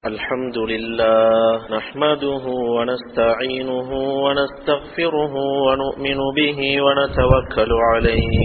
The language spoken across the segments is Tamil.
الحمد لله نحمده ونستعينه ونستغفره ونؤمن به ونتوكل عليه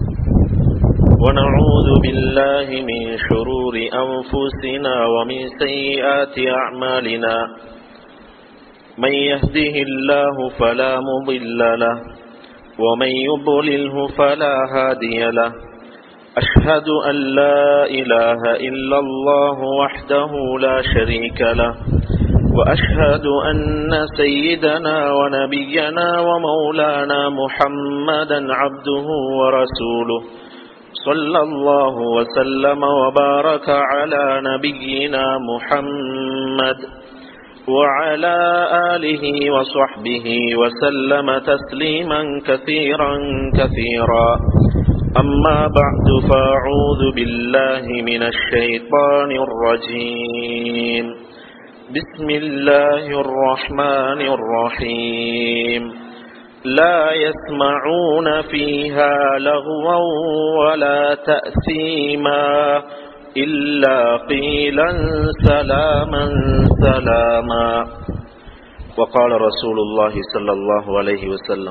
ونعوذ بالله من شرور أنفسنا ومن سيئات أعمالنا من يهده الله فلا مضل له ومن يضلله فلا هادي له أشهد أن لا إله إلا الله وحده لا شريك له وأشهد أن سيدنا ونبينا ومولانا محمدا عبده ورسوله صلى الله وسلم وبارك على نبينا محمد وعلى آله وصحبه وسلم تسليما كثيرا كثيرا أما بعد فأعوذ بالله من الشيطان الرجيم بسم الله الرحمن الرحيم لا يسمعون فيها لغوا ولا تأثيما إلا قيلا سلاما سلاما وقال رسول الله صلى الله عليه وسلم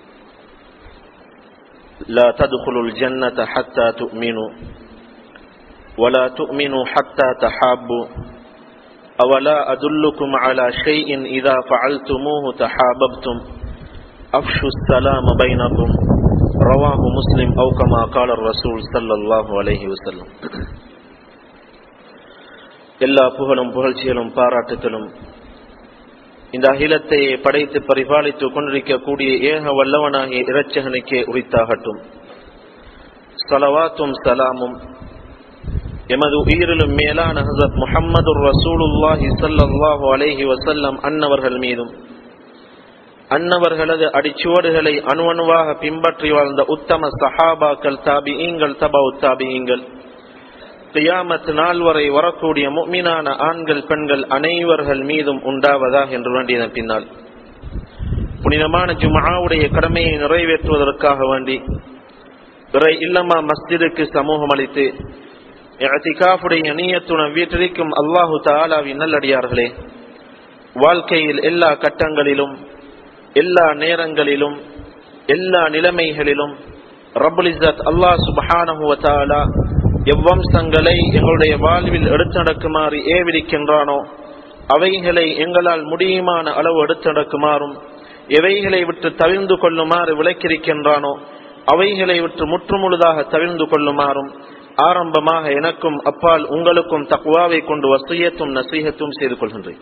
لا تدخلوا الجنة حتى تؤمنوا ولا تؤمنوا حتى تحابوا أولا أدلكم على شيء إذا فعلتموه تحاببتم أفشوا السلام بينكم رواه مسلم أو كما قال الرسول صلى الله عليه وسلم எல்லா புகழும் புகழ்ச்சிகளும் பாராட்டுகளும் இந்த அகிலத்தை படைத்து பரிபாலித்துக் கொண்டிருக்கக்கூடிய ஏக வல்லவனாகிய இரட்சகனுக்கே உரித்தாகட்டும் சலவாத்தும் சலாமும் எமது உயிரிலும் மேலான ஹசத் முஹம்மது ரசூலுல்லாஹி சல்லாஹூ அலேஹி வசல்லம் அன்னவர்கள் மீதும் அன்னவர்களது அடிச்சுவடுகளை அணுவணுவாக பின்பற்றி வாழ்ந்த உத்தம சஹாபாக்கள் தாபியங்கள் தபவு தாபியங்கள் கியாமத் நாள் வரை வரக்கூடிய முக்மினான ஆண்கள் பெண்கள் அனைவர்கள் மீதும் உண்டாவதாக என்று வேண்டிய பின்னால் புனிதமான ஜுமாவுடைய கடமையை நிறைவேற்றுவதற்காக வேண்டி பிறை இல்லமா மஸ்ஜிதுக்கு சமூகம் அளித்து இத்திகாஃபுடைய நீயத்துடன் வீட்டிற்கும் அல்லாஹு தாலாவின் நல்லடியார்களே வாழ்க்கையில் எல்லா கட்டங்களிலும் எல்லா நேரங்களிலும் எல்லா நிலைமைகளிலும் ரபுல் இசத் அல்லாஹ் சுபஹானஹுவ தாலா எவ்வம்சங்களை எங்களுடைய வாழ்வில் எடுத்து நடக்குமாறு ஏவிருக்கின்றானோ அவைகளை எங்களால் முடியுமான அளவு எடுத்து நடக்குமாறும் எவைகளை விட்டு தவிர்ந்து கொள்ளுமாறு விளக்கியிருக்கின்றானோ அவைகளை விட்டு முற்றுமுழுதாக தவிர்ந்து கொள்ளுமாறும் ஆரம்பமாக எனக்கும் அப்பால் உங்களுக்கும் தக்குவாவை கொண்டு வசியத்தும் நசீகத்தும் செய்து கொள்கின்றேன்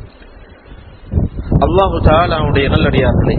அல்லாஹு தாலாவுடைய நல்லடியார்களே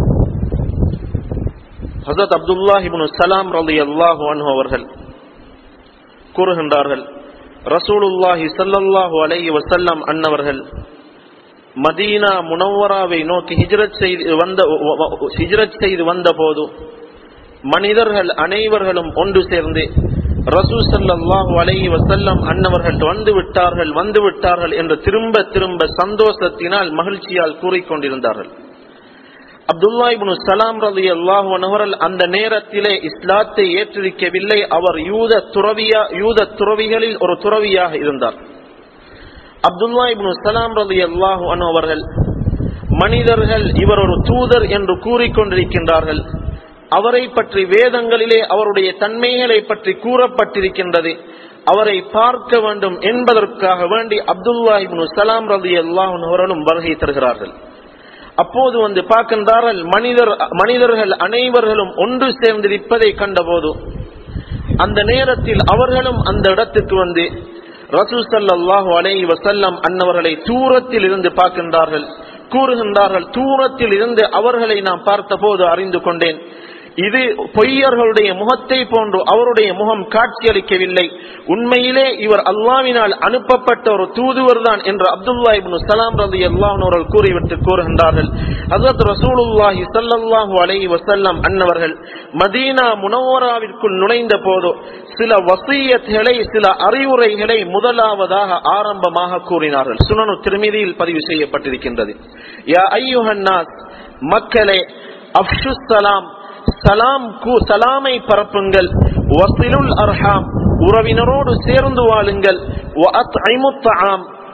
ஹசரத் அப்துல்லாஹிபுன் சலாம் ரலி அல்லாஹு அன்ஹு அவர்கள் கூறுகின்றார்கள் ரசூலுல்லாஹி சல்லல்லாஹு அலைஹி வசல்லம் அன்னவர்கள் மதீனா முனவராவை நோக்கி ஹிஜ்ரத் செய்து வந்த ஹிஜ்ரத் செய்து வந்த போது மனிதர்கள் அனைவர்களும் ஒன்று சேர்ந்து ரசூ சல்லாஹூ அலைஹி வசல்லம் அன்னவர்கள் வந்து விட்டார்கள் வந்து விட்டார்கள் என்று திரும்ப திரும்ப சந்தோஷத்தினால் மகிழ்ச்சியால் கூறிக்கொண்டிருந்தார்கள் அப்துல்லா இப்னு சலாம் ரலி அல்லாஹு அவர்கள் அந்த நேரத்திலே இஸ்லாத்தை ஏற்றிருக்கவில்லை அவர் யூத துறவியா யூத துறவிகளில் ஒரு துறவியாக இருந்தார் அப்துல்லா இப்னு சலாம் ரலி அல்லாஹு அவர்கள் மனிதர்கள் இவர் ஒரு தூதர் என்று கூறிக்கொண்டிருக்கின்றார்கள் அவரை பற்றி வேதங்களிலே அவருடைய தன்மைகளை பற்றி கூறப்பட்டிருக்கின்றது அவரை பார்க்க வேண்டும் என்பதற்காக வேண்டி அப்துல்லா இப்னு சலாம் ரலி அல்லாஹு அவர்களும் வருகை தருகிறார்கள் அப்போது வந்து பார்க்கின்றார்கள் மனிதர் மனிதர்கள் அனைவர்களும் ஒன்று சேர்ந்திருப்பதை கண்டபோது அந்த நேரத்தில் அவர்களும் அந்த இடத்துக்கு வந்து ரசூல் சல்லாஹு அலை வசல்லம் அன்னவர்களை தூரத்தில் இருந்து பார்க்கின்றார்கள் கூறுகின்றார்கள் தூரத்தில் இருந்து அவர்களை நான் பார்த்தபோது அறிந்து கொண்டேன் இது பொய்யர்களுடைய முகத்தை போன்று அவருடைய முகம் காட்சியளிக்கவில்லை உண்மையிலே இவர் அல்லாவினால் அனுப்பப்பட்ட ஒரு தூதுவர் தான் என்று அப்துல்லா இப்னு சலாம் ரதி அல்லாஹர்கள் கூறிவிட்டு கூறுகின்றார்கள் ஹசரத் ரசூலுல்லாஹி சல்லல்லாஹு அலைஹி வசல்லம் அன்னவர்கள் மதீனா முனவராவிற்குள் நுழைந்த போது சில வசியத்களை சில அறிவுரைகளை முதலாவதாக ஆரம்பமாக கூறினார்கள் சுனனு திருமதியில் பதிவு செய்யப்பட்டிருக்கின்றது யா ஐயுஹன்னாஸ் மக்களே அப்ஷு சலாம் சலாம் சலாமை பரப்புங்கள் வசிலுல் அர்ஹாம் உறவினரோடு சேர்ந்து வாழுங்கள் வஅத்இமுத் தஆம்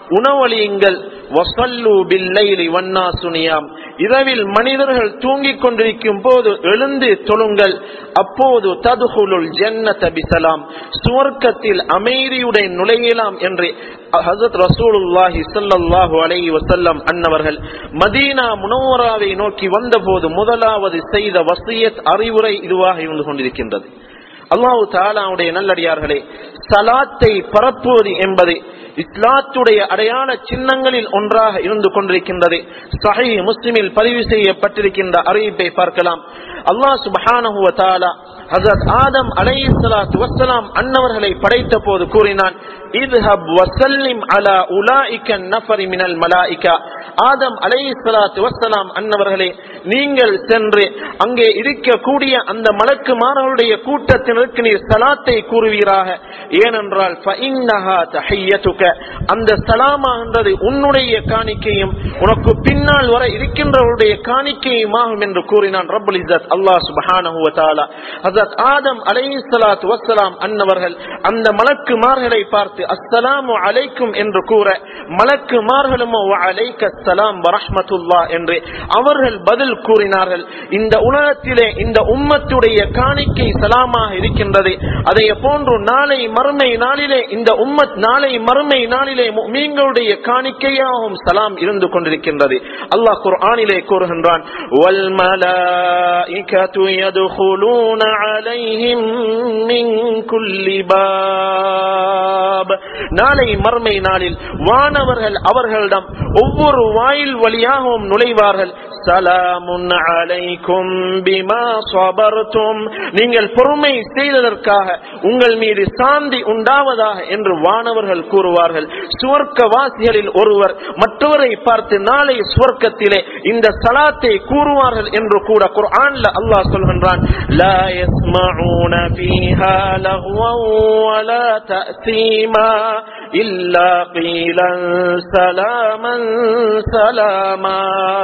உணவளியுங்கள் வசல்லு பில்லைலி வன்னா சுனியாம் இரவில் மனிதர்கள் தூங்கிக் கொண்டிருக்கும் போது எழுந்து தொழுங்கள் அப்போது ததுகுலுல் ஜன்னத பிசலாம் சுவர்க்கத்தில் அமைதியுடன் நுழையலாம் என்று ஹசரத் ரசூலுல்லாஹி ஸல்லல்லாஹு அலைஹி வஸல்லம் அன்னவர்கள் மதீனா முனவராவை நோக்கி வந்தபோது முதலாவது செய்த வசியத் அறிவுரை இதுவாக இருந்து கொண்டிருக்கின்றது அல்லாஹு தாலாவுடைய நல்லடியார்களே சலாத்தை பரப்புவது என்பது இஸ்லாத்துடைய அடையாள சின்னங்களில் ஒன்றாக இருந்து கொண்டிருக்கின்றது சஹி முஸ்லிமில் பதிவு செய்யப்பட்டிருக்கின்ற அறிவிப்பை பார்க்கலாம் அல்லாஹ் சுபஹானஹு வ தஆலா ஹஜரத் ஆதம் அலைஹிஸ்ஸலாத்து வஸ்ஸலாம் அன்னவர்களை படைத்த போது கூறினான் இத்ஹப் வசல்லிம் அலா உலாயிக நஃபரி மினல் மலாயிகா ஆதம் அலைஹிஸ்ஸலாத்து வஸ்ஸலாம் அன்னவர்களே நீங்கள் சென்று அங்கே இருக்கக்கூடிய அந்த மலக்குமார்களுடைய கூட்டத்தினருக்கு நீர் சலாத்தை கூறுவீராக ஏனென்றால் ஃபஇன்னஹா தஹிய்யதுக அந்த சலாமாகின்றது உன்னுடைய காணிக்கையும் உனக்கு பின்னால் வர இருக்கின்றவருடைய காணிக்கையுமாகும் என்று கூறினான் ரப்புல் இஸ்ஸத் அல்லாஹ் சுப்ஹானஹு வ தஆலா ஹஜரத் ஆதம் அலைஹிஸ்ஸலாத்து வஸ்ஸலாம் அன்னவர்கள் அந்த மலக்குமார்களை பார்த்து அஸ்ஸலாமு அலைக்கும் என்று கூற மலக்குமார்களுமோ வ அலைக்க அஸ்ஸலாம் வ ரஹ்மத்துல்லாஹ் என்று அவர்கள் பதில் கூறினார்கள் இந்த உலகத்திலே இந்த உம்மத்துடைய காணிக்கை சலாமாக இருக்கின்றது அதே போன்று நாளை மறுமை நாளிலே இந்த உம்மத் நாளை மறுமை நாளிலே மீங்களுடைய காணிக்கையாகவும் சலாம் இருந்து கொண்டிருக்கின்றது அல்லாஹ் குர்ஆனிலே கூறுகின்றான் வல் மலாயிகத்து யதுகுலூன அலைஹிம் மின் குல்லி பாப் நாளை மறுமை நாளில் வானவர்கள் அவர்களிடம் ஒவ்வொரு வாயில் வழியாகவும் நுழைவார்கள் சலாமுன் அலைக்கும் பிமா சபர்தும் நீங்கள் பொறுமை செய்ததற்காக உங்கள் மீது சாந்தி உண்டாவதாக என்று வானவர்கள் கூறுவார்கள் சுவர்க்கவாசிகளில் ஒருவர் மற்றவரை பார்த்து நாளை சுவர்க்கத்திலே இந்த சலாத்தை கூறுவார்கள் என்று கூட குர்ஆன்ல அல்லாஹ் சொல்கின்றான் லா يسمعون فيها لغوا ولا تأثيما إلا قيلا سلاما سلاما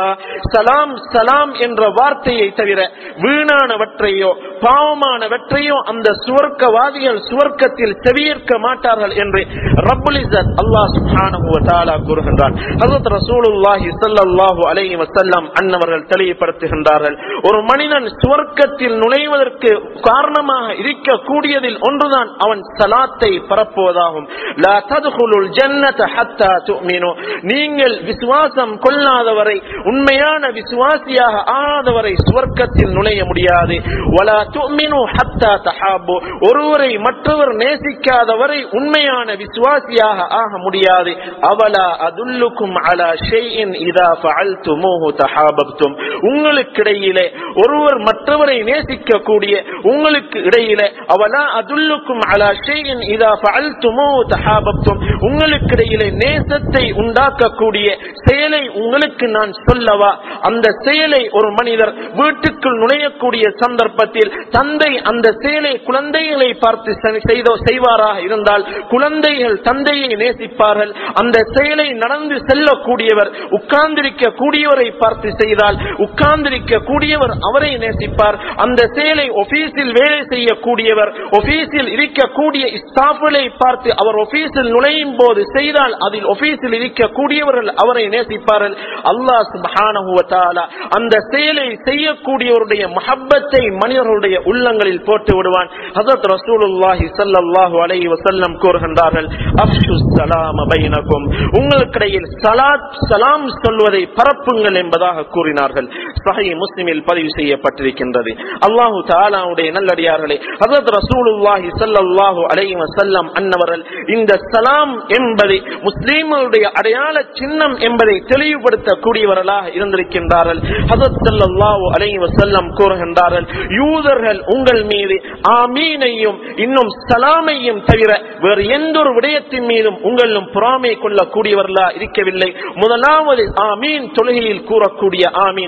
சலாம் சலாம் என்ற வார்த்தையை தவிர வீணானவற்றையோ பாவமானவற்றையோ அந்த சுவர்க்கவாதிகள் சுவர்க்கத்தில் செவியேற்க மாட்டார்கள் என்று ரப்புல் இஸ்ஸத் அல்லாஹ் சுப்ஹானஹு வ தஆலா கூறுகின்றான் ஹஜ்ரத் ரசூலுல்லாஹி ஸல்லல்லாஹு அலைஹி வஸல்லம் அன்னவர்கள் தெளிவுபடுத்துகின்றார்கள் ஒரு மனிதன் சுவர்க்கத்தில் நுழைவதற்கு காரணமாக இருக்கக்கூடியதில் ஒன்றுதான் அவன் சலாத்தை பரப்புவதாகும் லா ததுகுலுல் ஜன்னத ஹத்தா துமினு நீங்கள் விசுவாசம் கொள்ளாதவரை உண்மையான விசுவாசியாக ஆகாதவரை சுவர்க்கத்தில் நுழைய முடியாது வலா துமினு ஹத்தா தஹாபு ஒருவரை மற்றவர் நேசிக்காதவரை உண்மையான விசுவாசியாக ஆக முடியாது அவலா அதுல்லுக்கும் அலா ஷைஇன் இதா ஃபஅல்துமூஹு தஹாபப்தும் உங்களுக்கிடையிலே ஒருவர் மற்றவரை நேசிக்க கூடிய உங்களுக்கு இடையிலே அவலா அதுல்லுக்கும் அலா ஷைஇன் இதா ஃபஅல்துமூஹு தஹாபப்தும் உங்களுக்கிடையிலே நேசத்தை உண்டாக்கக்கூடிய செயலை உங்களுக்கு நான் சொல்லவா அந்த செயலை ஒரு மனிதர் வீட்டுக்குள் நுழையக்கூடிய சந்தர்ப்பத்தில் தந்தை அந்த செயலை குழந்தைகளை பார்த்து செ- செய்தோ செய்வாராக இருந்தால் குழந்தைகள் தந்தையை நேசிப்பார்கள் அந்த செயலை நடந்து செல்லக்கூடியவர் உட்கார்ந்திருக்க கூடியவரை பார்த்து செய்தால் உட்கார்ந்திருக்க கூடியவர் அவரை நேசிப்பார் அந்த செயலை ஆபீஸில் வேலை செய்யக்கூடியவர் ஆபீஸில் இருக்கக்கூடிய ஸ்டாஃப்களை பார்த்து அவர் ஆபீஸில் நுழையும் போது செய்தால் அதில் ஆபீஸில் இருக்கக்கூடியவர்கள் அவரை நேசிப்பார்கள் அல்லாஹ் சுப்ஹானஹு வ தஆலா அந்த செயலை செய்யக்கூடியவருடைய மஹப்பத்தை மனிதர்களுடைய உள்ளங்களில் போட்டு விடுவான் ஹஜரத் ரசூலுல்லாஹி ஸல்லல்லாஹு அலைஹி வஸல்லம் கூறுகின்றார்கள் அஃஷு ஸலாம பைனக்கும் உங்களுக்கிடையில் சலாத் சலாம் சொல்வதை பரப்புங்கள் என்பதாக கூறினார்கள் சஹீஹ் முஸ்லிமில் பதிவு செய்யப்பட்டிருக்கின்றது அல்லாஹு தஆலாவுடைய நல்லடியார்களே ஹஜரத் ரசூலுல்லாஹி ஸல்லல்லாஹு அலைஹி வஸல்லம் அன்னவர்கள் இந்த சலாம் என்பதை முஸ்லிம்களுடைய அடையாள சின்னம் என்பதை தெளிவுபடுத்தக்கூடியவர்களாக இருந்திருக்கின்றார்கள் ஹஜரத் ஸல்லல்லாஹு அலைஹி வஸல்லம் கூறுகின்றார்கள் யூதர்கள் உங்கள் மீது ஆமீனையும் இன்னும் சலாமையும் தவிர வேறு எந்த ஒரு விடயத்தின் மீதும் உங்களும் பொறாமை கொள்ளக்கூடியவர்களா இருக்கவில்லை முதலாவது ஆமீன் தொழுகையில் கூறக்கூடிய ஆமீன் இரண்டாவது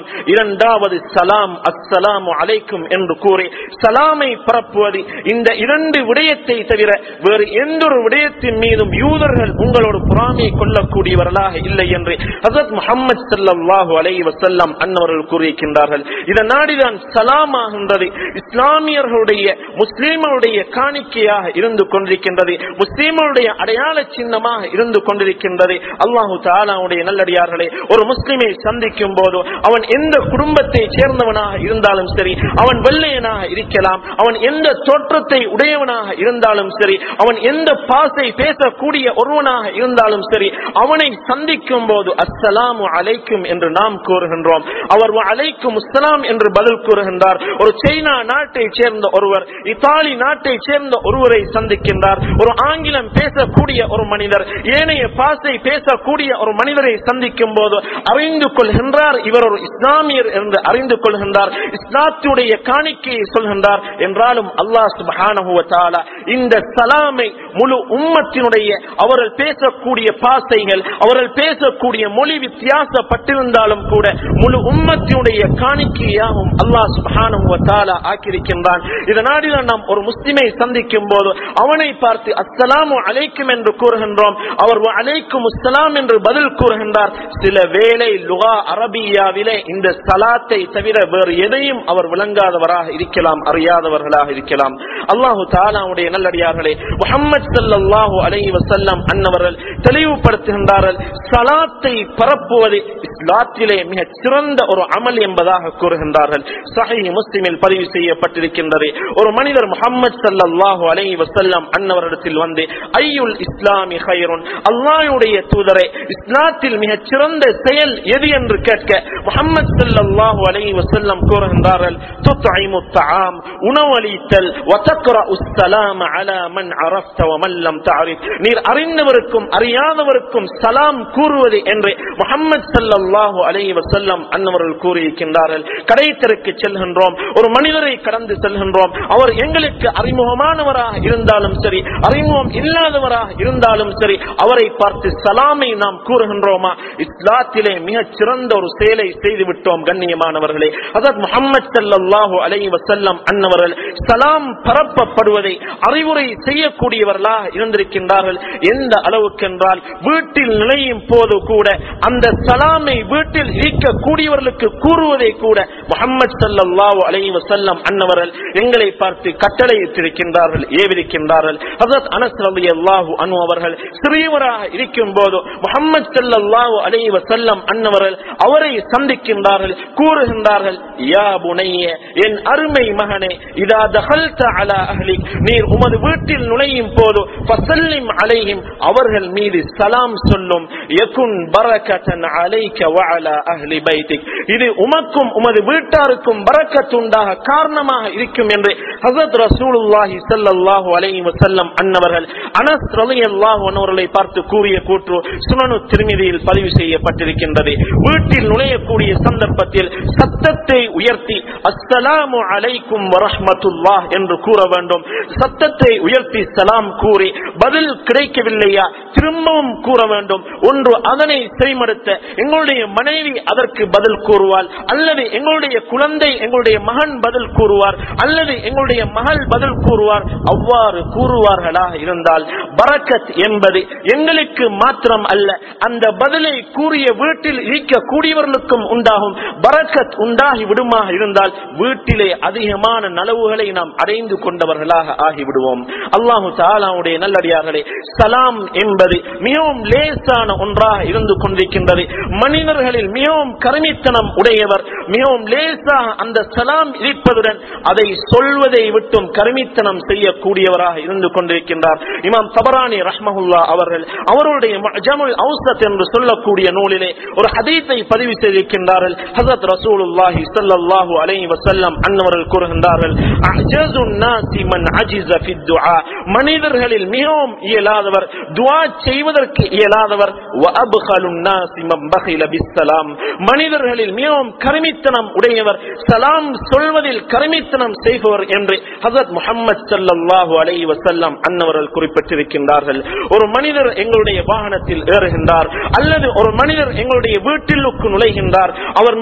இரண்டாவது சலாம் அஸ்ஸலாமு அலைக்கும் என்று கூறி சலாமை பரப்புவது இந்த இரண்டு விடயத்தை தவிர வேறு எந்த ஒரு விடயத்தின் மீதும் யூதர்கள் உங்களோடு பொறாமை கொள்ளக்கூடியவர்களாக இல்லை என்று ஹசரத் முகமது ஸல்லல்லாஹு அலைஹி வஸல்லம் அன்னவர்கள் கூறியிருக்கின்றார்கள் இதன் நாடிதான் சலாமாகின்றது இஸ்லாமியர்களுடைய முஸ்லிம்களுடைய காணிக்கையாக இருந்து கொண்டிருக்கின்றது முஸ்லிம்களுடைய அடையாள சின்னமாக இருந்து கொண்டிருக்கின்றது அல்லாஹு தாலாவுடைய நல்லடியார்களே ஒரு முஸ்லிமை சந்திக்கும் போது அவன் எந்த குடும்பத்தை சேர்ந்தவனாக இருந்தாலும் சரி அவன் வெள்ளையனாக இருக்கலாம் அவன் எந்த தோற்றத்தை உடையவனாக இருந்தாலும் சரி அவன் எந்த பாசை பேசக்கூடிய ஒருவனாக இருந்தாலும் சரி அவனை சந்திக்கும் போது அஸ்ஸலாமு அலைக்கும் என்று நாம் கூறுகின்றோம் அவர் அலைக்கும் அஸ்ஸலாம் என்று பதில் கூறுகின்றார் ஒரு சைனா நாட்டை சேர்ந்த ஒருவர் இத்தாலி நாட்டை சேர்ந்த ஒருவரை சந்திக்கின்றார் ஒரு ஆங்கிலம் பேசக்கூடிய ஒரு மனிதர் ஏனைய பாசை பேசக்கூடிய ஒரு மனிதரை சந்திக்கும் போது அறிந்து கொள்கின்றார் இவர் ஒரு இஸ்லாமியர் என்று அறிந்து கொள்கின்றார் இஸ்லாத்துடைய காணிக்கையை சொல்கின்றார் என்றாலும் அல்லாஹ் சுப்ஹானஹு வ தஆலா இந்த சலாமை முழு உம்மத்தினுடைய அவர்கள் பேசக்கூடிய பாசைகள் அவர்கள் பேசக்கூடிய மொழி வித்தியாசப்பட்டிருந்தாலும் கூட முழு உம்மத்தினுடைய காணிக்கையாகவும் அல்லாஹ் சுப்ஹானஹு வ தஆலா ஆக்கியிருக்கின்றான் இதனாடிதான் நாம் ஒரு முஸ்லிமை சந்திக்கும் போது அவனை பார்த்து அஸ்ஸலாமு அலைக்கும் என்று கூறுகின்றோம் அவர் அலைக்கும் அஸ்ஸலாம் என்று பதில் கூறுகின்றார் சில வேளை லுகா அரபியாவிலே இந்த சலாத்தை தவிர வேறு எதையும் அவர் விளங்காதவராக இருக்கலாம் அறியாதவர்களாக இருக்கலாம் அல்லாஹு தாலாவுடைய நல்லடியார்களே முகமது ஸல்லல்லாஹு அலைஹி வஸல்லம் அன்னவர்கள் தெளிவுபடுத்துகின்றார்கள் சலாத்தை பரப்புவது இஸ்லாத்திலே மிக சிறந்த ஒரு அமல் என்பதாக கூறுகின்றார்கள் சஹீஹ் முஸ்லிமில் பதிவு செய்யப்பட்டிருக்கின்றது ஒரு மனிதர் முகமது ஸல்லல்லாஹு அலைஹி வஸல்லம் அன்னவரிடத்தில் வந்து ஐயுல் இஸ்லாமி ஹைருன் அல்லாஹ்வுடைய தூதரை இஸ்லாத்தில் மிக சிறந்த செயல் எது என்று கேட்க முகமது ஸல்லல்லாஹு அலைஹி வஸல்லம் கூறுகின்றார்கள் துத்ஐமு தஆம் உணவளித்தல் வதக்ரஉ ஸலாம் அலா மன் அரஃப்த வமன் லம் தஅரிஃப் நீர் அறிந்தவருக்கும் அறியாதவருக்கும் சலாம் கூறுவது என்று முகமது ஸல்லல்லாஹு அலைஹி வஸல்லம் அன்னவர்கள் கூறியிருக்கின்றார்கள் கடைத்தருக்கு செல்கின்றோம் ஒரு மனிதரை கடந்து செல்கின்றோம் அவர் எங்களுக்கு அறிமுகமானவராக இருந்தாலும் சரி அறிமுகம் இல்லாதவராக இருந்தாலும் சரி அவரை பார்த்து சலாமை நாம் கூறுகின்றோமா இஸ்லாத்திலே மிகச் சிறந்த ஒரு செயலை செய்து விட்டோம் கண்ணியமானவர்களே அதத் முகமது ஸல்லல்லாஹு அலைஹி வஸல்லம் அன்னவர்கள் சலாம் பரப்பப்படுவதை அறிவுரை செய்யக்கூடியவர்களாக இருந்திருக்கின்றார்கள் எந்த அளவுக்கு என்றால் வீட்டில் நிலையும் போது கூட அந்த சலாமை வீட்டில் இருக்கக்கூடியவர்களுக்கு கூறுவதை கூட முகமது ஸல்லல்லாஹு அலைஹி வஸல்லம் அன்னவர்கள் எங்களை பார்த்து கட்டளையிட்டிருக்கின்றார்கள் ஏவிருக்கின்றார்கள் ஹஜரத் அனஸ் ரலியல்லாஹு அன்ஹு அவர்கள் சிறியவராக இருக்கும் போது முகமது ஸல்லல்லாஹு அலைஹி வஸல்லம் அன்னவர்கள் அவரை சந்திக்கின்றார்கள் கூறுகின்றார்கள் யா புனைய என் அருமை மகனே இதா தகல்த அலா அஹ்லிக் நீர் உமது வீட்டில் நுழையும் போது ஃபசல்லிம் அலைஹிம் அவர்கள் மீது சலாம் சொல்லும் யகுன் பரக்கத்தன் அலைக்க வஅலா அஹ்லி பைத்திக் இது உமக்கும் உமது வீட்டாருக்கும் பரக்கத்துண்டாக காரணமாக இருக்கும் என்று ஹஸரத் ரசூலுல்லாஹி ஸல்லல்லாஹு அலைஹி வஸல்லம் அன்னவர்கள் அனஸ் ரலியல்லாஹு அன்ஹு அவர்களை பார்த்து கூறிய கூற்று சுனனு திருமிதியில் பதிவு செய்யப்பட்டிருக்கின்றது வீட்டில் நுழையக்கூடிய சந்தர்ப்பத்தில் சத்தத்தை உயர்த்தி அஸ்ஸலாமு அலைக்கும் வரஹ்மத்துல்லாஹ் என்று கூற வேண்டும் சத்தத்தை உயர்த்தி சலாம் கூறி பதில் கிடைக்கவில்லையா திரும்பவும் கூற வேண்டும் ஒன்று அதனை செய்மடுத்த எங்களுடைய மனைவி அதற்கு பதில் கூறுவாள் அல்லது எங்களுடைய குழந்தை எங்களுடைய மகன் பதில் கூறுவார் அல்லது எங்களுடைய மகள் பதில் கூறுவார் அவ்வாறு கூறுவார்களாக இருந்தால் பரக்கத் என்பது எங்களுக்கு மாத்திரம் அல்ல அந்த பதிலை கூறிய வீட்டில் இருக்கக்கூடியவர்களுக்கும் உண்டாகும் பரக்கத் உண்டாகி விடுமாக இருந்தால் வீட்டிலே அதிகமான நலவுகளை நாம் அடைந்து கொண்டவர்களாக ஆகிவிடுவோம் அல்லாஹு தாலாவுடைய நல்லடியார்களே சலாம் என்பது மிகவும் லேசான ஒன்றாக இருந்து கொண்டிருக்கின்றது மனிதர்களில் மிகவும் கருமித்தனம் உடையவர் மிகவும் லேசாக அந்த சலாம் இருப்பதுடன் அதை சொல்வதை விட்டும் கருமித்தனம் செய்யக்கூடியவராக இருந்து கொண்டிருக்கின்றார் இமாம் தபரானி ரஹ்மஹுல்லா அவர்கள் அவருடைய ஜமுல் அவுசத் என்று சொல்லக்கூடிய நூலிலே ஒரு ஹதீத்தை பதிவு செய்திருக்கின்றார்கள் ஹசரத் ரசூலுல்லாஹி ஸல்லல்லாஹு அலைஹி வஸல்லம் அன்னவர்கள் கூறுகின்றார்கள் அஜஸு நாசி மன் அஜிஸ ஃபி துஆ மனிதர்களில் மிகவும் இயலாதவர் துஆ செய்வதற்கு இயலாதவர் வ அப்கலு நாசி மன் பகில பிஸ்ஸலாம் மனிதர்களில் மிகவும் கருமித்தனம் உடையவர் சலாம் சொல்வதில் கருமித்தனம் செய்பவர் என்று ஹசரத் முஹம்மது ஸல்லல்லாஹு அலைஹி வஸல்லம் அன்னவர்கள் குறிப்பிட்டிருக்கின்றார்கள் ஒரு மனிதர் எங்களுடைய வாகனத்தில் ஏறுகின்றார் அல்லது ஒரு மனிதர் எங்களுடைய வீட்டிலுக்கு நுழைகின்றார் அவர்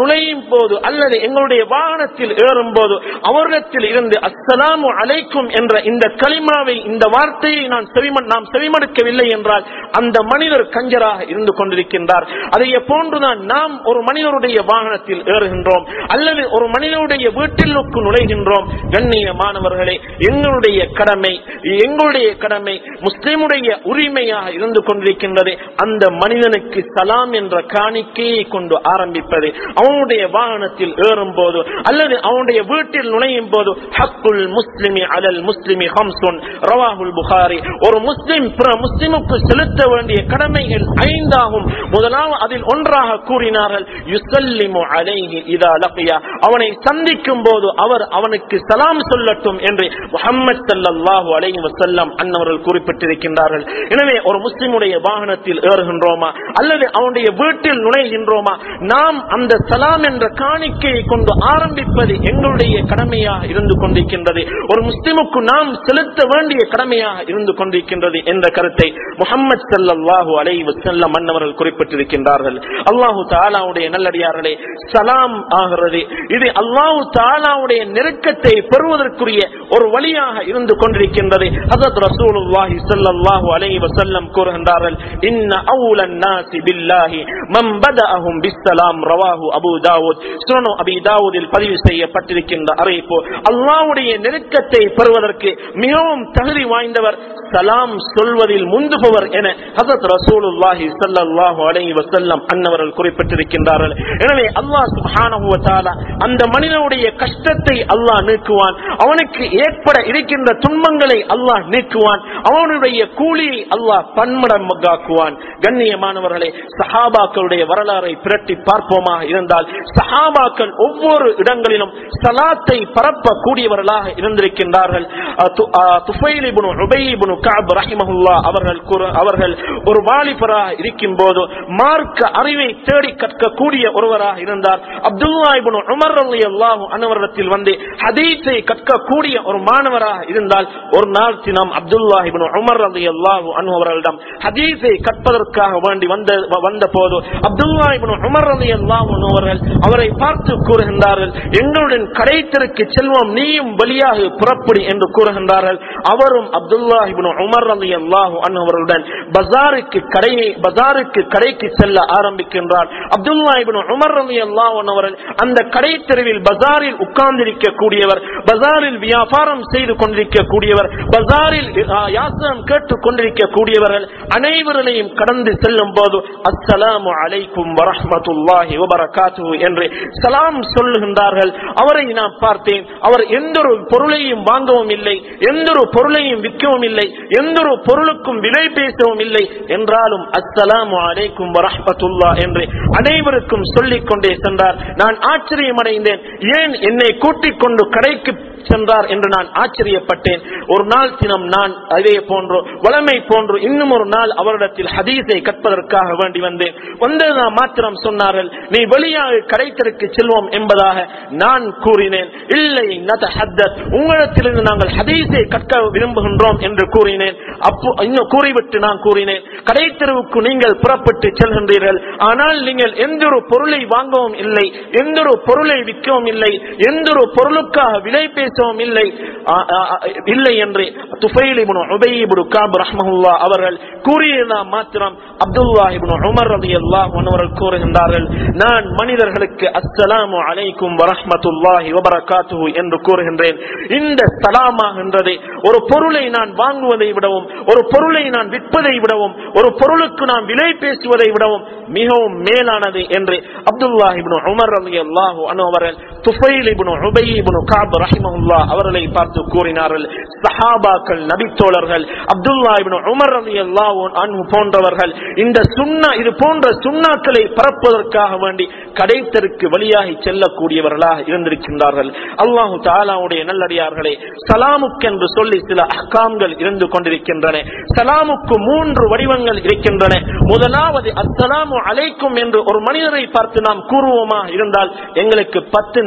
நுழையும் போது அல்லது எங்களுடைய வாகனத்தில் ஏறும் போது அவரிடத்தில் இருந்து அஸ்ஸலாமு அலைக்கும் என்ற இந்த களிமாவை இந்த வார்த்தையை நான் செவிம நாம் செவிமடுக்கவில்லை என்றால் அந்த மனிதர் கஞ்சராக இருந்து கொண்டிருக்கின்றார் அதைய போன்றுதான் நாம் ஒரு மனிதருடைய வாகனத்தில் ஏறுகின்றோம் அல்லது ஒரு மனிதனுடைய வீட்டிலுக்கு நுழைகின்றோம் கண்ணியமானவர்களே எங்களுடைய கடமை எங்களுடைய கடமை முஸ்லிமுடைய உரிமையாக இருந்து கொண்டிருக்கின்றது அந்த மனிதனுக்கு சலாம் என்ற காணிக்கையை கொண்டு ஆரம்பிப்பது அவனுடைய வாகனத்தில் ஏறும் போது அல்லது அவனுடைய வீட்டில் நுழையும் போது ஹக்குல் முஸ்லிமி அலல் முஸ்லிமி ஹம்சுன் ரவாஹுல் புகாரி ஒரு முஸ்லிம் பிற முஸ்லிமுக்கு செலுத்த வேண்டிய கடமைகள் ஐந்தாகும் முதலாவது அதில் ஒன்றாக கூறினார்கள் யுசல்லிமு அலைஹி இதா லqiya அவனை சந்திக்கும் போது அவர் அவனுக்கு சலாம் சொல்லட்டும் என்று முஹம்மது ஸல்லல்லாஹு அலைஹி வஸல்லம் அன்னவர்கள் குறிப்பிட்டிருக்கின்றார்கள் எனவே ஒரு முஸ்லிமுடைய வாகனத்தில் ஏறுகின்றோமா அல்லது அவனுடைய வீட்டில் நுழைகின்றோமா நாம் அந்த சலாம் என்ற காணிக்கையை கொண்டு ஆரம்பிப்பது எங்களுடைய கடமையாக இருந்து கொண்டிருக்கின்றது ஒரு முஸ்லிமுக்கு நாம் செலுத்த வேண்டிய கடமையாக இருந்து கொண்டிருக்கின்றது என்ற கருத்தை முகமது ஸல்லல்லாஹு அலைஹி வஸல்லம் அன்னவர்கள் குறிப்பிட்டிருக்கின்றார்கள் அல்லாஹு தாலாவுடைய நல்லடியார்களே சலாம் ஆகிறது இது அல்லாஹு தாலாவுடைய நெருக்கத்தை பெறுவதற்குரிய ஒரு வழியாக இருந்து கொண்டிருக்கின்றது ஹஜரத் ரசூலுல்லாஹி ஸல்லல்லாஹு அலைஹி வஸல்லம் கூறுகின்றார்கள் இன்ன அவுலன் நாசி பில்லாஹி மம் பதஅஹும் பிஸ்ஸலாம் ரவாஹு அபூ தாவூத் சுனனு அபி தாவூதில் பதிவு செய்யப்பட்டிருக்கின்ற அறிவிப்பு அல்லாஹ்வுடைய நெருக்கத்தை பெறுவதற்கு மிகவும் தகுதி வாய்ந்தவர் சலாம் சொல்வதில் முந்துபவர் என ஹசரத் ரசூலுல்லாஹி ஸல்லல்லாஹு அலைஹி வஸல்லம் அன்னவர்கள் குறிப்பிட்டிருக்கின்றார்கள் எனவே அல்லாஹ் சுப்ஹானஹு வ தஆலா அந்த மனிதனுடைய கஷ்டத்தை அல்லாஹ் நீக்குவான் அவனுக்கு ஏற்பட இருக்கின்ற துன்பங்களை அல்லாஹ் நீக்குவான் அவனுடைய கூலியை அல்லாஹ் பன்மடங்காக்குவான் கண்ணியமானவர்களே சஹாபாக்களுடைய வரலாறை பிரட்டி பார்ப்போமாக இருந்தால் சஹாபாக்கள் ஒவ்வொரு இடங்களிலும் சலாத்தை பரப்பக்கூடியவர்களாக இருந்திருக்கின்றார்கள் அஹ் து- அஹ் துஃபைல் இப்னு உபை இப்னு கஅப் ரஹிமஹுல்லாஹ் அவர்கள் கூற- அவர்கள் ஒரு வாலிபராக இருக்கும் போது மார்க்க அறிவை தேடி கற்கக்கூடிய ஒருவராக இருந்தார் அப்துல்லா இப்னு உமர் ரலியல்லாஹு அன்ஹுவரிடத்தில் வந்து ஹதீஸை கற்கக்கூடிய ஒரு மாணவராக இருந்தால் ஒரு நாள் தினம் அப்துல்லா இப்னு உமர் ரலியல்லாஹு அன்ஹு அவர்களிடம் ஹதீஸை கற்பதற்காக வேண்டி வந்த வந்த போது அப்துல்லா இப்னு உமர் ரலியல்லாஹு அன்ஹு அவர்கள் அவரை பார்த்து கூறுகின்றார்கள் எங்களுடன் கடைத்தருக்கு செல்வோம் நீயும் வழியாக புறப்படி என்று கூறுகின்றார்கள் அவரும் அப்துல்லா இப்னு உமர் ரலியல்லாஹு அன்ஹு அவர்களுடன் பஜாருக்கு கடையை பஜாருக்கு கடைக்கு செல்ல ஆரம்பிக்கின்றார் அப்துல்லா இப்னு உமர் ரலியல்லாஹு அன்ஹு அவர்கள் அந்த கடை தெருவில் பஜாரில் உட்கார்ந்திருக்க கூடியவர் பஜாரில் வியாபாரம் செய்து கொண்டிருக்க கூடியவர் பஜாரில் ஆ, யாசகம் கேட்டுக் கொண்டிருக்க கூடியவர்கள் அனைவரையும் கடந்து செல்லும் போது அஸ்ஸலாமு அலைக்கும் வரஹ்மத்துல்லாஹி வபரகாத்துஹு என்று சலாம் சொல்லுகின்றார்கள் அவரை நான் பார்த்தேன் அவர் எந்த ஒரு பொருளையும் வாங்கவும் இல்லை எந்த ஒரு பொருளையும் விற்கவும் இல்லை எந்த ஒரு பொருளுக்கும் விலை பேசவும் இல்லை என்றாலும் அஸ்ஸலாமு அலைக்கும் வரஹ்மத்துல்லா என்று அனைவருக்கும் சொல்லிக் கொண்டே சென்றார் நான் ஆச்சரியம் அடைந்தேன் ஏன் என்னை கூட்டிக் கொண்டு கடைக்கு சென்றார் என்று நான் ஆச்சரியப்பட்டேன் ஒரு நாள் தினம் நான் அதே போன்று வளமை போன்று இன்னும் ஒரு நாள் அவரிடத்தில் ஹதீஸை கற்பதற்காக வேண்டி வந்தேன் வந்ததுதான் மாத்திரம் சொன்னார்கள் நீ வெளியாக கடைத்தருக்கு செல்வோம் என்பதாக நான் கூறினேன் இல்லை நதஹத்தத் உங்களிடத்திலிருந்து நாங்கள் ஹதீஸை கற்க விரும்புகின்றோம் என்று கூறினேன் அப்போ இன்னும் கூறிவிட்டு நான் கூறினேன் கடைத்தெருவுக்கு நீங்கள் புறப்பட்டு செல்கின்றீர்கள் ஆனால் நீங்கள் எந்த ஒரு பொருளை வாங்கவும் இல்லை எந்த ஒரு பொருளை விற்கவும் இல்லை எந்த ஒரு பொருளுக்காக விலை பேசவும் இல்லை ஆ, ஆ, ஆ, இல்லை என்று துஃபைல் இப்னு உபை இப்னு காப் ரஹ்மஹுல்லா அவர்கள் கூறியதா மாத்திரம் அப்துல்லா இப்னு உமர் ரலியல்லாஹு அன்ஹு அவர்கள் கூறுகின்றார்கள் நான் மனிதர்களுக்கு அஸ்ஸலாமு அலைக்கும் வரஹ்மத்துல்லாஹி வபரகாத்துஹு என்று கூறுகின்றேன் இந்த சலாமாகின்றது ஒரு பொருளை நான் வாங்குவதை விடவும் ஒரு பொருளை நான் விற்பதை விடவும் ஒரு பொருளுக்கு நான் விலை பேசுவதை விடவும் மிகவும் மேலானது என்று அப்துல்லா இப்னு உமர் ரலியல்லாஹு அன்ஹு அவர்கள் துஃபைல் இப்னு உபை இப்னு காப் ரஹிமஹுல்லா அவர்களை பார்த்து கூறினார்கள் சஹாபாக்கள் நபித்தோழர்கள் அப்துல்லா இப்னு உமர் ரலியல்லாஹு அன்ஹு போன்றவர்கள் இந்த சுன்னா இது போன்ற சுன்னாக்களை பரப்புவதற்காக வேண்டி கடைத்தருக்கு வழியாகி செல்லக்கூடியவர்களாக இருந்திருக்கின்றார்கள் அல்லாஹு தாலாவுடைய நல்லடியார்களே சலாமுக்கென்று சொல்லி சில அஹ்காம்கள் இருந்து கொண்டிருக்கின்றன சலாமுக்கு மூன்று வடிவங்கள் இருக்கின்றன முதலாவது அஸ்ஸலாமு அலைக்கும் என்று ஒரு மனிதரை பார்த்து நாம் கூறுவோமா இருந்தால் எங்களுக்கு பத்து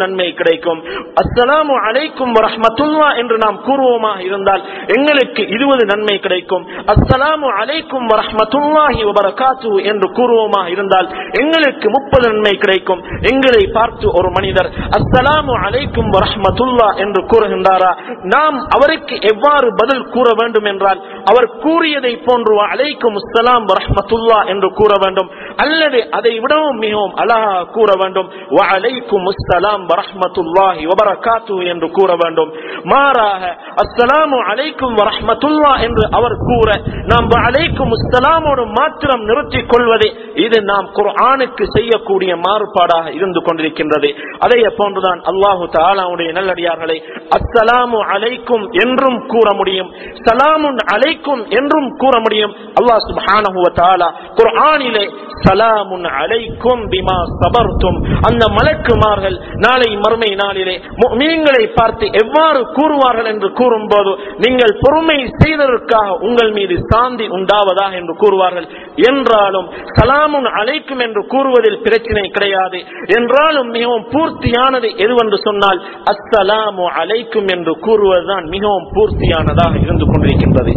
நன்மை கிடைக்கும் அஸ்ஸலாமு அலைக்கும் ரஹ்மத்துல்லா என்று நாம் கூறுவோமா இருந்தால் எங்களுக்கு இருபது நன்மை கிடைக்கும் அஸ்ஸலாமு அலைக்கும் ரஹ்மத்துல்லாஹி வபரகாத்து என்று கூறுவோமா இருந்தால் எங்களுக்கு முப்பது நன்மை கிடைக்கும் எங்களை பார்த்து ஒரு மனிதர் அஸ்ஸலாமு அலைக்கும் ரஹ்மத்துல்லா என்று கூறுகின்றாரா நாம் அவருக்கு எவ்வாறு பதில் கூற வேண்டும் என்றால் அவர் கூறியதை போன்று அலைக்கும் அஸ்ஸலாம் ரஹ்மத்துல்லா என்று கூற வேண்டும் அல்லது அதை விடவும் மிகவும் அழகா கூற வேண்டும் அலைக்கும் அஸ்ஸலாம் ரஹ்மத்துல்லாஹி வபரகாத்து என்று கூற வேண்டும் மாறாக அஸ்ஸலாமு அலைக்கும் ரஹ்மத்துல்லா என்று அவர் கூற நாம் அலைக்கும் அஸ்ஸலாமோடு மாத்திரம் நிறுத்திக் கொள்வது இது நாம் குர்ஆனுக்கு செய்யக்கூடிய மாறுபாடாக இருந்து கொண்டிருக்கின்றது அதே போன்றுதான் அல்லாஹு தாலாவுடைய நல்லடியார்களை அஸ்ஸலாமு அலைக்கும் என்றும் கூற முடியும் சலாமுன் அலைக்கும் என்றும் கூற முடியும் அல்லாஹ் சுப்ஹானஹு வ தஆலா குர்ஆனிலே சலாமுன் அலைக்கும் பிமா சபர்தும் அந்த மலக்குமார்கள் நாளை மறுமை நாளிலே முஃமின்களை பார்த்து எவ்வாறு கூறுவார்கள் என்று கூறும்போது நீங்கள் பொறுமை செய்ததற்காக உங்கள் மீது சாந்தி உண்டாவதா என்று கூறுவார்கள் என்றாலும் சலாமுன் அலைக்கும் என்று கூறுவதில் பிரச்சனை கிடையாது என்றாலும் மிகவும் பூர்த்தியானது எதுவென்று சொன்னால் அஸ்ஸலாமு அலைக்கும் என்று கூறுவதுதான் மிகவும் பூர்த்தியானதாக இருந்து கொண்டிருக்கின்றது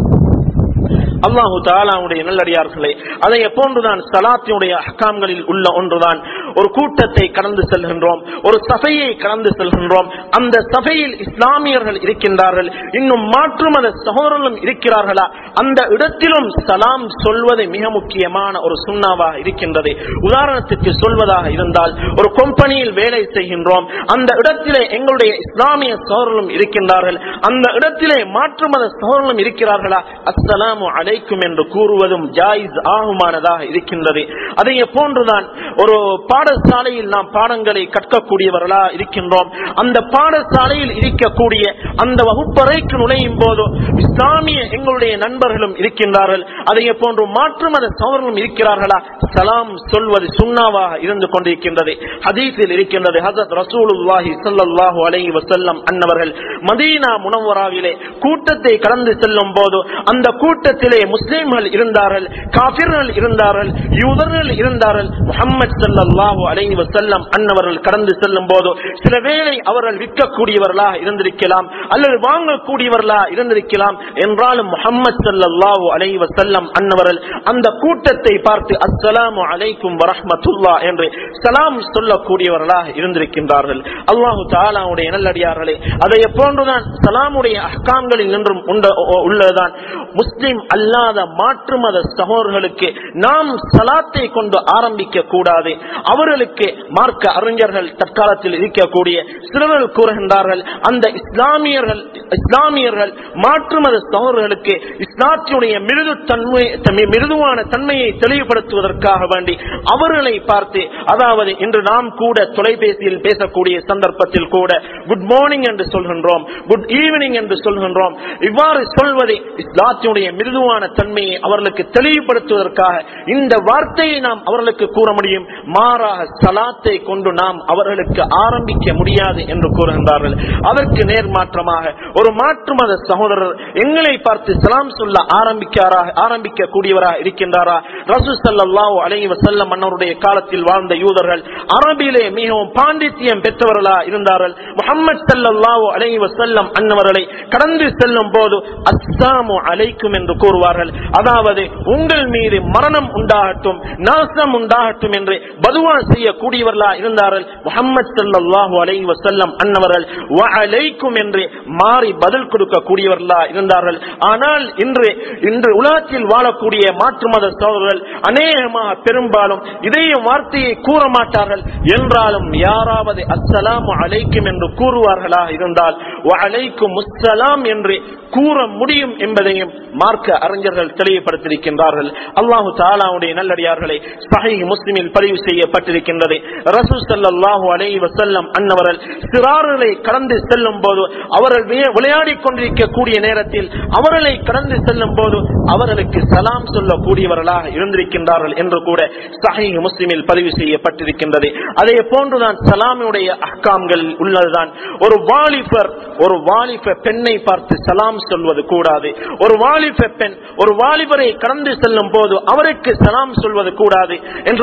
அல்லாஹு தாலாவுடைய நல்லடியார்களே அதை போன்றுதான் சலாத்தினுடைய அஹ்காம்களில் உள்ள ஒன்றுதான் ஒரு கூட்டத்தை கடந்து செல்கின்றோம் ஒரு சபையை கடந்து செல்கின்றோம் அந்த சபையில் இஸ்லாமியர்கள் இருக்கின்றார்கள் இன்னும் மாற்று மத சகோதரர்களும் இருக்கிறார்களா அந்த இடத்திலும் சலாம் சொல்வது மிக முக்கியமான ஒரு சுண்ணாவாக இருக்கின்றது உதாரணத்துக்கு சொல்வதாக இருந்தால் ஒரு கம்பெனியில் வேலை செய்கின்றோம் அந்த இடத்திலே எங்களுடைய இஸ்லாமிய சகோதரர்களும் இருக்கின்றார்கள் அந்த இடத்திலே மாற்று மத சகோதரர்களும் இருக்கிறார்களா அஸ்ஸலாமு அலைக்கும் என்று கூறுவதும் ஜாயிஸ் ஆகுமானதாக இருக்கின்றது அதை போன்றுதான் ஒரு பாடசாலையில் நாம் பாடங்களை கற்கக்கூடியவர்களா இருக்கின்றோம் அந்த பாடசாலையில் இருக்கக்கூடிய அந்த வகுப்பறைக்கு நுழையும் போது இஸ்லாமிய எங்களுடைய நண்பர்களும் இருக்கின்றார்கள் அதை போன்று மாற்று மத சோழர்களும் இருக்கிறார்களா சலாம் சொல்வது சுண்ணாவாக இருந்து கொண்டிருக்கின்றது ஹதீஸில் இருக்கின்றது ஹசத் ரசூலுல்லாஹி ஸல்லல்லாஹு அலைஹி வஸல்லம் அன்னவர்கள் மதீனா முனவராவிலே கூட்டத்தை கடந்து செல்லும் போது அந்த கூட்டத்திலே முஸ்லிம்கள் இருந்தார்கள் காபிர்கள் இருந்தார்கள் யூதர்கள் இருந்தார்கள் முகமது ஸல்லல்லாஹு அலைஹி வஸல்லம் அன்னவர்கள் கடந்து செல்லும் போது சில வேளை அவர்கள் விற்கக்கூடியவர்களாக இருந்திருக்கலாம் அல்லது வாங்கக்கூடியவர்களாக இருந்திருக்கலாம் என்றாலும் முகமது ஸல்லல்லாஹு அலைஹி வஸல்லம் அன்னவர்கள் அந்த கூட்டத்தை பார்த்து அஸ்ஸலாமு அலைக்கும் வரஹ்மத்துல்லாஹ் என்று சலாம் சொல்லக்கூடியவர்களாக இருந்திருக்கின்றார்கள் அல்லாஹு தாலாவுடைய நல்லடியார்களே அதை போன்றுதான் சலாமுடைய அஹ்காம்களில் நின்றும் உண்ட- உள்ளதுதான் முஸ்லிம் அல்லாத மாற்று மத சகோதரர்களுக்கு நாம் சலாத்தை கொண்டு ஆரம்பிக்க கூடாது அவர்களுக்கு மார்க்க அறிஞர்கள் தற்காலத்தில் இருக்கக்கூடிய சிலர்கள் கூறுகின்றார்கள் அந்த இஸ்லாமியர்கள் இஸ்லாமியர்கள் மாற்று மத சகோதரர்களுக்கு இஸ்லாத்தினுடைய மிருது தன்மை தன்மை- மிருதுவான தன்மையை தெளிவுபடுத்துவதற்காக வேண்டி அவர்களை பார்த்து அதாவது இன்று நாம் கூட தொலைபேசியில் பேசக்கூடிய சந்தர்ப்பத்தில் கூட குட் மார்னிங் என்று சொல்கின்றோம் குட் ஈவினிங் என்று சொல்கின்றோம் இவ்வாறு சொல்வதை இஸ்லாத்தினுடைய மிருதுவான தன்மையை அவர்களுக்கு தெளிவுபடுத்துவதற்காக இந்த வார்த்தையை நாம் அவர்களுக்கு கூற முடியும் மாறாக சலாத்தை கொண்டு நாம் அவர்களுக்கு ஆரம்பிக்க முடியாது என்று கூறுகின்றார்கள் அதற்கு நேர்மாற்றமாக ஒரு மாற்று மத சகோதரர் எங்களை பார்த்து சலாம் சொல்ல ஆரம்பிக்காராக ஆரம்பிக்க கூடியவராக இருக்கின்றாரா ரசூ ஸல்லல்லாஹு அலைஹி வஸல்லம் அன்னவருடைய காலத்தில் வாழ்ந்த யூதர்கள் அரபியிலே மிகவும் பாண்டித்யம் பெற்றவர்களா இருந்தார்கள் முஹம்மது ஸல்லல்லாஹு அலைஹி வஸல்லம் அன்னவர்களை கடந்து செல்லும் போது அஸ்ஸாமு அலைக்கும் என்று கூறுவார்கள் அதாவது உங்கள் மீது மரணம் உண்டாகட்டும் நாசம் உண்டாகட்டும் என்று பதுவா செய்யக்கூடியவர்களா இருந்தார்கள் முஹம்மது ஸல்லல்லாஹு அலைஹி வஸல்லம் அன்னவர்கள் வ அலைக்கும் என்று மாறி பதில் கொடுக்கக்கூடியவர்களா இருந்தார்கள் ஆனால் இன்று இன்று உலகத்தில் வாழக்கூடிய மாற்று மத சோதரர்கள் அநேகமாக பெரும்பாலும் இதையும் வார்த்தையை கூற மாட்டார்கள் என்றாலும் யாராவது அஸ்ஸலாமு அலைக்கும் என்று கூறுவார்களா இருந்தால் வ அலைக்கும் முஸ்ஸலாம் என்று கூற முடியும் என்பதையும் மார்க்க அறிஞர்கள் தெளிவுபடுத்தியிருக்கின்றார்கள் அல்லாஹு தாலாவுடைய நல்லடியார்களை சஹீஹ் முஸ்லிமில் பதிவு செய்யப்பட்டிருக்கின்றது ரசூல் ஸல்லல்லாஹு அலைஹி வஸல்லம் அன்னவர்கள் சிறார்களை கடந்து செல்லும் போது அவர்கள் வி- விளையாடிக் கொண்டிருக்கக்கூடிய நேரத்தில் அவர்களை கடந்து செல்லும் போது அவர்களுக்கு சலாம் சொல்லக்கூடியவர்களாக இருந்திருக்கின்றார்கள் என்று கூட சஹீஹ் முஸ்லிமில் பதிவு செய்யப்பட்டிருக்கின்றது அதே போன்றுதான் சலாமினுடைய அஹ்காம்கள் உள்ளதுதான் ஒரு வாலிபர் ஒரு வாலிப பெண்ணை பார்த்து சலாம் சொல்வது கூடாது ஒரு வாலிப பெண் ஒரு வாலிபரை கடந்து செல்லும் போது அவருக்கு சலாம் சொல்வது கூடாது என்றாலும் இமாம்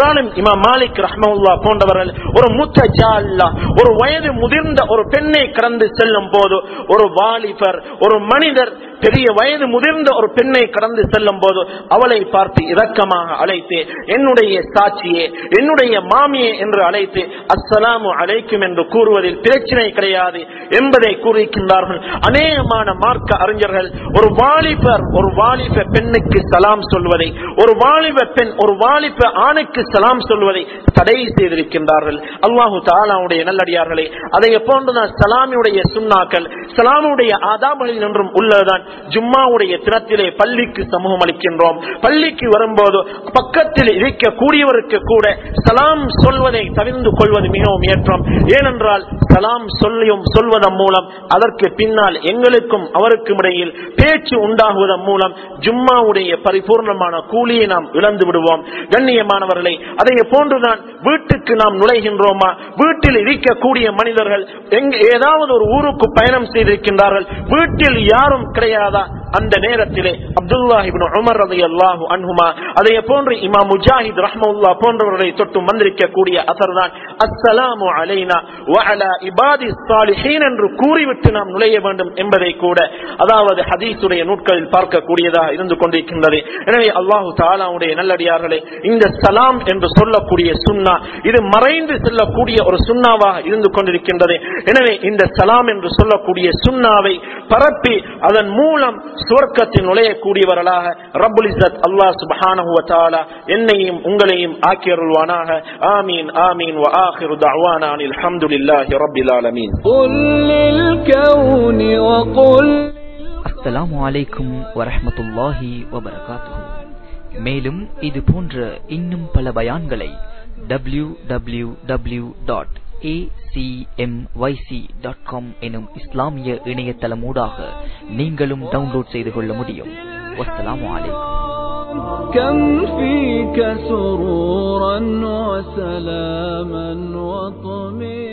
இமாம் மாலிக் ரஹ்மவுல்லா போன்றவர்கள் ஒரு முத்தஜால்லா ஒரு வயது முதிர்ந்த ஒரு பெண்ணை கடந்து செல்லும் போது ஒரு வாலிபர் ஒரு மனிதர் பெரிய வயது முதிர்ந்த ஒரு பெண்ணை கடந்து செல்லும் போது அவளை பார்த்து இரக்கமாக அழைத்து என்னுடைய சாட்சியே என்னுடைய மாமியே என்று அழைத்து அஸ்ஸலாமு அலைக்கும் என்று கூறுவதில் பிரச்சனை கிடையாது என்பதை கூறியிருக்கின்றார்கள் அநேகமான மார்க்க அறிஞர்கள் ஒரு வாலிபர் ஒரு வாலிப பெண்ணுக்கு சலாம் சொல்வதை ஒரு வாலிப பெண் ஒரு வாலிப ஆணுக்கு சலாம் சொல்வதை தடை செய்திருக்கின்றார்கள் அல்லாஹு தாலாவுடைய நல்லடியார்களே அதை போன்றுதான் சலாமியுடைய சுண்ணாக்கள் சலாமுடைய ஆதாபங்களில் நின்றும் உள்ளதுதான் ஜும்மாவுடைய தினத்திலே பள்ளிக்கு சமூகம் அளிக்கின்றோம் பள்ளிக்கு வரும்போது பக்கத்தில் இருக்கக்கூடியவருக்கு கூட சலாம் சொல்வதை தவிர்ந்து கொள்வது மிகவும் ஏற்றம் ஏனென்றால் சலாம் சொல்லியும் சொல்வதன் மூலம் அதற்கு பின்னால் எங்களுக்கும் அவருக்கும் இடையில் பேச்சு உண்டாகுவதன் மூலம் ஜும்மாவுடைய பரிபூர்ணமான கூலியை நாம் இழந்து விடுவோம் கண்ணியமானவர்களை அதை போன்றுதான் வீட்டுக்கு நாம் நுழைகின்றோமா வீட்டில் இருக்கக்கூடிய மனிதர்கள் எங்க ஏதாவது ஒரு ஊருக்கு பயணம் செய்திருக்கின்றார்கள் வீட்டில் யாரும் கிடையாதா அந்த நேரத்திலே அப்துல்லாஹிபின் உமர் ரதி அல்லாஹு அன்ஹுமா அதே போன்று இமா முஜாஹித் ரஹ்மவுல்லா போன்றவர்களை தொட்டு வந்திருக்கக்கூடிய அசர் தான் அஸ்ஸலாமு அலைனா வஅலா இபாதி சாலிஹீன் என்று கூறிவிட்டு நாம் நுழைய வேண்டும் என்பதை கூட அதாவது ஹதீஸுடைய நூட்களில் பார்க்கக்கூடியதாக இருந்து கொண்டிருக்கின்றது எனவே அல்லாஹு தாலாவுடைய நல்லடியார்களே இந்த சலாம் என்று சொல்லக்கூடிய சுன்னா இது மறைந்து செல்லக்கூடிய ஒரு சுண்ணாவாக இருந்து கொண்டிருக்கின்றது எனவே இந்த சலாம் என்று சொல்லக்கூடிய சுண்ணாவை பரப்பி அதன் மூலம் சுவர்க்கத்தில் நுழையக்கூடியவர்களாக ரப்புல் இஸ்ஸத் அல்லாஹ் சுப்ஹானஹு வ தஆலா என்னையும் உங்களையும் ஆக்கியருள்வானாக ஆமீன் ஆமீன் வ ஆகிரு தஅவானா அனில் ஹம்துலில்லாஹி ரப்பில் ஆலமீன் قل للكون وقل அஸ்ஸலாமு அலைக்கும் வரஹ்மத்துல்லாஹி வபரகாத்துஹு மேலும் இது போன்ற இன்னும் பல பயான்களை W W W dot dot com எனும் இஸ்லாமிய இணையதளமூடாக நீங்களும் டவுன்லோட் செய்து கொள்ள முடியும் வஸ்ஸலாமு அலைக்கும் كم فيك سرورا وسلاما وطمئنا